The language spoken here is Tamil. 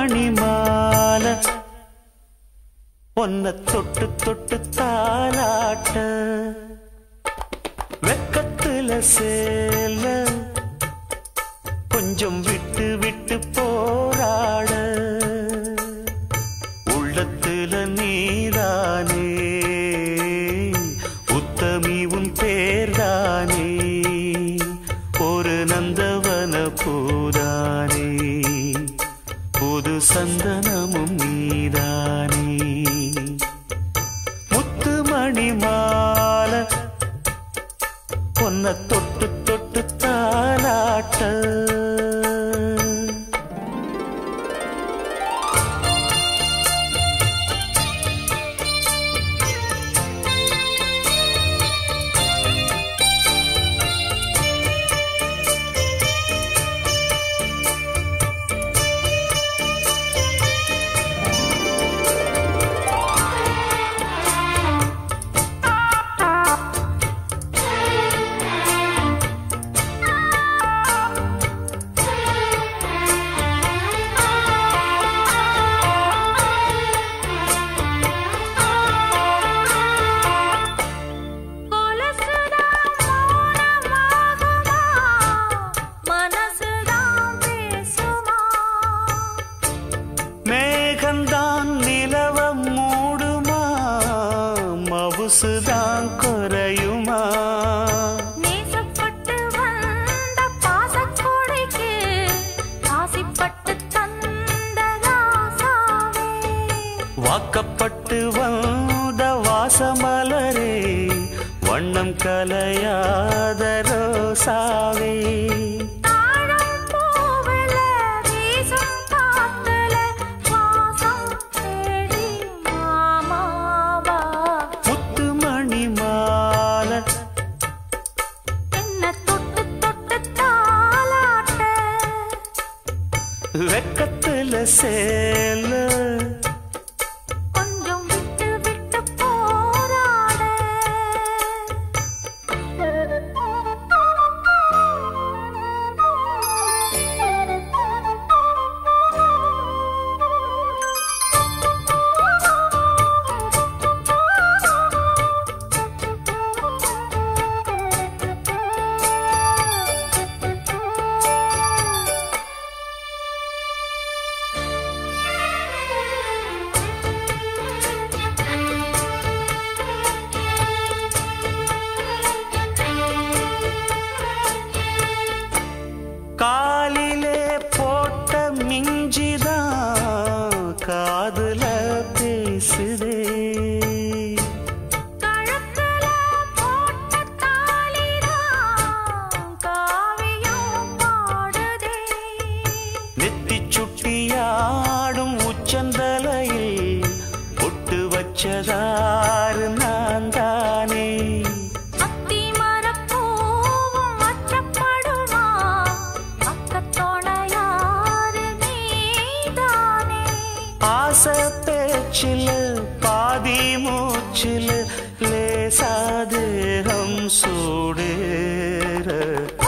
மணி மாலை ஒன்ன தொட்டு தொட்டு தாலாட்ட வெக்கத்துல சேல கொஞ்சம் விட்டு விட்டு போராட உள்ளத்துல நீதானே உத்தமி உன் பேர்தானே ஒரு நந்தவன பூதானே புது சந்தனமும் நீதானே முத்துமணி மாலை பொன்ன தொட்டு தொட்டு தாலாட்ட கொலசுதான் மௌனமாகுமா மனசுதான் பேசுமா மேகந்தான் நிலவ மூடுமா மவுசுதான் குறையுமா நேசப்பட்டு வந்த பாசக்கொடைக்கு ஆசிப்பட்டு தந்த ராசாவே வாக்கப்பட்டு வந்த வாசமலரே வண்ணம் கலையாத ரோசாவே தாழம் பூவுல வீசும் காத்துல வாசம் தேடி மாமாவா முத்துமணி மாலை என்ன தொட்டு தொட்டு தாலாட்ட வெக்கத்துல சேல கொஞ்சம் விட்டு விட்டு போராட காலிலே போட்ட மிஞ்சிதான் காதுல பேசுதே கழுத்துல போட்ட தாலிதான் காவியம் பாடுதே நெத்தி சுட்டியாடும் உச்சந்தலையில் பொட்டு வச்சதாறு நான் தானே அத்தி மரப்பூவும் அச்சப்படுமா அக்கத்தோணையாறு நீதானே ஆசை பேச்சில் பாதி மூச்சில் லேசாதேகம் சூடேற